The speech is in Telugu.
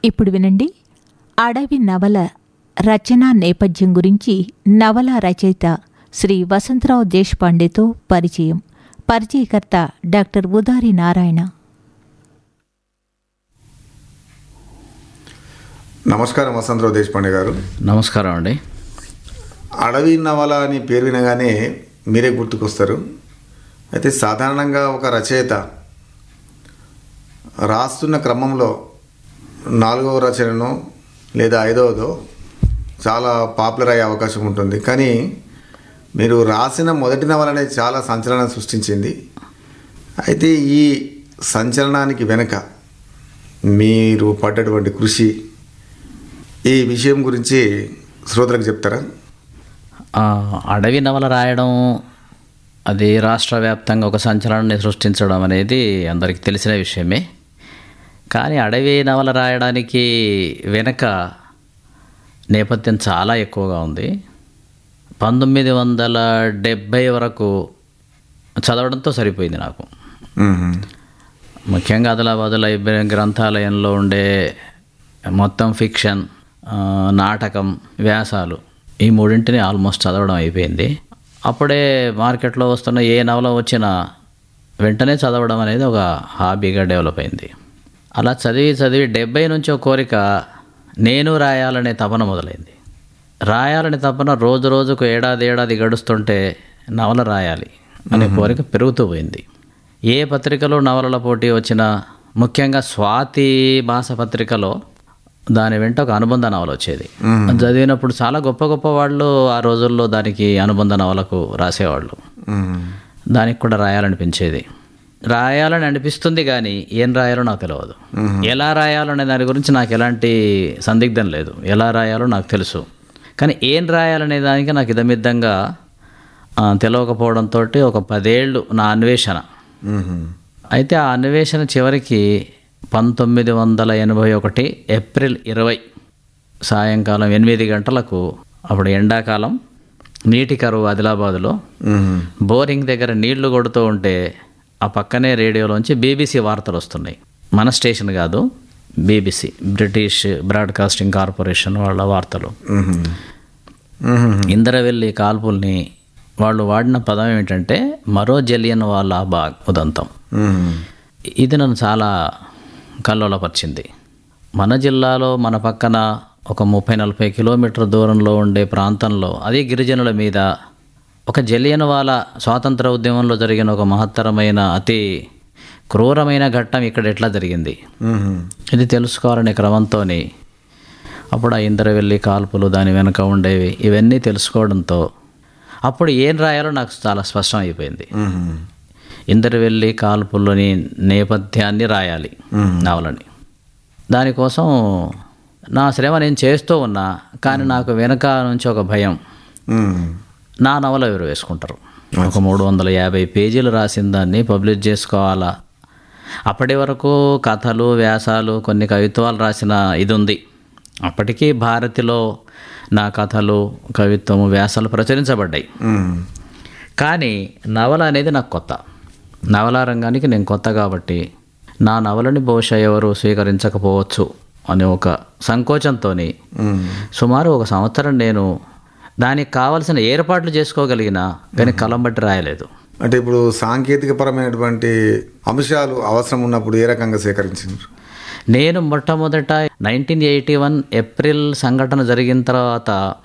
ఇప్పుడు వినండి అడవి నవల రచనా నేపథ్యం గురించి నవల రచయిత శ్రీ వసంతరావు దేశపాండేతో పరిచయం పరిచయకర్త డాక్టర్ ఉదారి నారాయణ నమస్కారం వసంతరావు దేశపాండే గారు నమస్కారం అండి అడవి నవల అని పేరు వినగానే మీరే గుర్తుకొస్తారు అయితే సాధారణంగా ఒక రచయిత రాస్తున్న క్రమంలో నాలుగవ రచనను లేదా ఐదవదో చాలా పాపులర్ అయ్యే అవకాశం ఉంటుంది కానీ మీరు రాసిన మొదటి నవల అనేది చాలా సంచలనం సృష్టించింది అయితే ఈ సంచలనానికి వెనుక మీరు పడ్డటువంటి కృషి ఈ విషయం గురించి శ్రోతలకు చెప్తారా ఆ, అడవి నవల రాయడం అది రాష్ట్ర వ్యాప్తంగా ఒక సంచలనాన్ని సృష్టించడం అనేది అందరికీ తెలిసిన విషయమే కానీ అడవి నవల రాయడానికి వెనక నేపథ్యం చాలా ఎక్కువగా ఉంది పంతొమ్మిది వందల డెబ్భై వరకు చదవడంతో సరిపోయింది నాకు మ్మ్. ముఖ్యంగా ఆదిలాబాద్ లైబ్రరీ గ్రంథాలయంలో ఉండే మొత్తం ఫిక్షన్ ఆ, నాటకం వ్యాసాలు ఈ మూడింటిని ఆల్మోస్ట్ చదవడం అయిపోయింది అప్పుడే మార్కెట్లో వస్తున్న ఏ నవల వచ్చినా వెంటనే చదవడం అనేది ఒక హాబీగా డెవలప్ అయింది అలా చదివి చదివి డెబ్బై నుంచి ఒక కోరిక నేను రాయాలనే తపన మొదలైంది రాయాలనే తపన రోజు రోజుకు ఏడాది ఏడాది గడుస్తుంటే నవల రాయాలి అనే కోరిక పెరుగుతూ పోయింది ఏ పత్రికలో నవలల పోటీ వచ్చినా ముఖ్యంగా స్వాతి మాస పత్రికలో దాని వెంట ఒక అనుబంధ నవల వచ్చేది అది చదివినప్పుడు చాలా గొప్ప గొప్ప వాళ్ళు ఆ రోజుల్లో దానికి అనుబంధ నవలకు రాసేవాళ్ళు మ్మ్. దానికి కూడా రాయాలనిపించేది రాయాలని అనిపిస్తుంది కానీ ఏం రాయాలో నాకు తెలియదు ఎలా రాయాలనే దాని గురించి నాకు ఎలాంటి సందిగ్ధం లేదు ఎలా రాయాలో నాకు తెలుసు కానీ ఏం రాయాలనే దానికి నాకు ఇదమిద్దంగా ఆ, తెలియకపోవడంతో ఒక పదేళ్ళు నా అన్వేషణ మ్మ్. అయితే ఆ అన్వేషణ చివరికి పంతొమ్మిది వందల ఎనభై ఒకటి ఏప్రిల్ ఇరవై సాయంకాలం ఎనిమిది గంటలకు అప్పుడు ఎండాకాలం నీటి కరువు ఆదిలాబాదులో మ్మ్. బోరింగ్ దగ్గర నీళ్లు కొడుతూ ఉంటే ఆ పక్కనే రేడియోలోంచి బీబీసీ వార్తలు వస్తున్నాయి మన స్టేషన్ కాదు బీబీసీ బ్రిటిష్ బ్రాడ్కాస్టింగ్ కార్పొరేషన్ వాళ్ళ వార్తలు మ్మ్. మ్మ్. ఇందరవెల్లి కాల్పుల్ని వాళ్ళు వాడిన పదం ఏమిటంటే మరో జలియన్ వాళ్ళ బాగ్ ఉదంతం మ్మ్. ఇది నన్ను చాలా కల్లోలపరిచింది మన జిల్లాలో మన పక్కన ఒక ముప్పై నలభై కిలోమీటర్ దూరంలో ఉండే ప్రాంతంలో అదే గిరిజనుల మీద ఒక జలియన్ వాళ్ళ స్వాతంత్ర ఉద్యమంలో జరిగిన ఒక మహత్తరమైన అతి క్రూరమైన ఘట్టం ఇక్కడ ఎట్లా జరిగింది మ్మ్. ఇది తెలుసుకోవాలనే క్రమంతోని అప్పుడు ఆ ఇందరవెల్లి కాల్పులు దాని వెనుక ఉండేవి ఇవన్నీ తెలుసుకోవడంతో అప్పుడు ఏం రాయాలో నాకు చాలా స్పష్టం అయిపోయింది మ్మ్. ఇందరవెల్లి కాల్పుల్లోని నేపథ్యాన్ని రాయాలి నవలని దానికోసం నా శ్రమ నేను చేస్తూ ఉన్నా కానీ నాకు వెనక నుంచి ఒక భయం మ్మ్. నా నవల ఎవరు వేసుకుంటారు ఒక మూడు వందల యాభై పేజీలు రాసిన దాన్ని పబ్లిష్ చేసుకోవాలా అప్పటి వరకు కథలు వ్యాసాలు కొన్ని కవిత్వాలు రాసిన ఇది ఉంది అప్పటికీ భారతిలో నా కథలు కవిత్వము వ్యాసాలు ప్రచురించబడ్డాయి మ్మ్. కానీ నవల అనేది నాకు కొత్త నవలా రంగానికి నేను కొత్త కాబట్టి నా నవలని బహుశా ఎవరు స్వీకరించకపోవచ్చు అనే ఒక సంకోచంతో మ్మ్. సుమారు ఒక సంవత్సరం నేను దానికి కావలసిన ఏర్పాట్లు చేసుకోగలిగిన కానీ కలం బట్టి రాయలేదు అంటే ఇప్పుడు సాంకేతిక పరమైనటువంటి అంశాలు అవసరం ఉన్నప్పుడు ఏ రకంగా సేకరించారు నేను మొట్టమొదట నైన్టీన్ ఎయిటీ వన్ ఏప్రిల్ సంఘటన జరిగిన తర్వాత